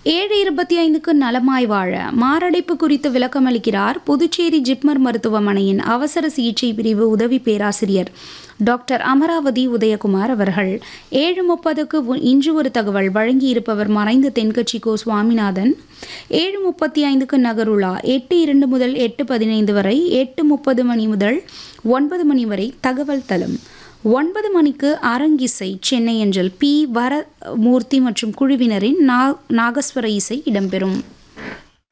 ஏழு இருபத்தி ஐந்துக்கு நலமாய் வாழ மாரடைப்பு குறித்து விளக்கமளிக்கிறார் புதுச்சேரி ஜிப்மர் மருத்துவமனையின் அவசர சிகிச்சை பிரிவு உதவி பேராசிரியர் டாக்டர் அமராவதி உதயகுமார் அவர்கள் ஏழு முப்பதுக்கு உ- இன்று ஒரு தகவல் வழங்கியிருப்பவர் மறைந்த தென்கட்சி கோ சுவாமிநாதன் ஏழு முப்பத்தி ஐந்துக்கு நகருலா எட்டு இரண்டு முதல் எட்டு பதினைந்து வரை எட்டு முப்பது மணி முதல் ஒன்பது மணி வரை தகவல் தளம் ஒன்பது மணிக்கு அரங்கிசை சென்னை அஞ்சல் பி வரமூர்த்தி மற்றும் குழுவினரின் நா நாகஸ்வர இசை இடம்பெறும்